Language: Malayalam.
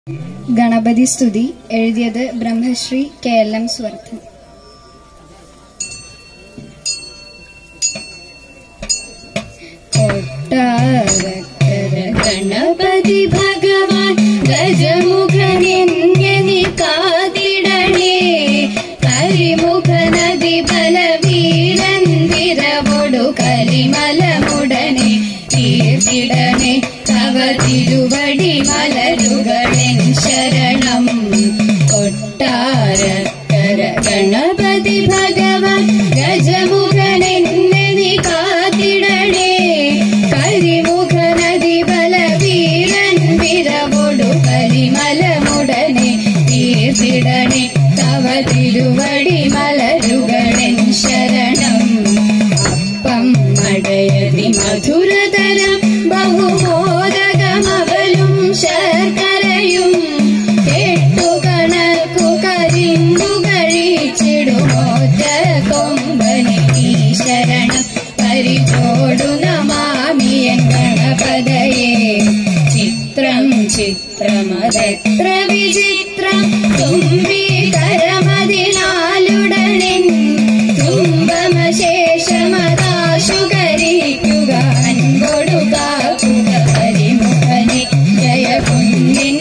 ഗണപതി സ്തുതി എഴുതിയത് Brahmashri K L M Swardhan Kottarakkara Ganapati ഭഗവാൻ ഗജമുഖനെങ്ങനെ കാതിടണേ കരിമുഖ നദി ബലവീരൻ വിരവൊടു കലിമലമുടനെ തീർത്തിടണേ തവ തിരുവടി മലരുകളെൻ ശരണം കൊട്ടാരക്കര ഗണപതി ഭഗവാൻ ഗജമുഖനെന്നെ നീ കാത്തിടണേ കരിമുഖ നദി ബലവീരൻ വിരവൊടു കരിമലമുടനെ തീർത്തിടണേ തവ തിരുവടി മലരുകളെൻ ശരണം അപ്പം മടയതി മധുരതരം ബഹുമോദകമവലും ശർക്കരയും എട്ടു കണക്കു കരിമ്പു കഴിച്ചിടുമോറ്റ കൊമ്പനി ഈ ശരണം പരിചോടു നമാമിയൻ ഗണപതയെ ചിത്രം ചിത്രമതെത്ര വിചിത്രം തുമ്പി കരമതിനാലുടനെൻ തുമ്പമശേഷമതാശു കരിക്കുക അൻപൊടു കാക്കുക പരിമുഖനെ ജയ കുഞ്ഞിൻ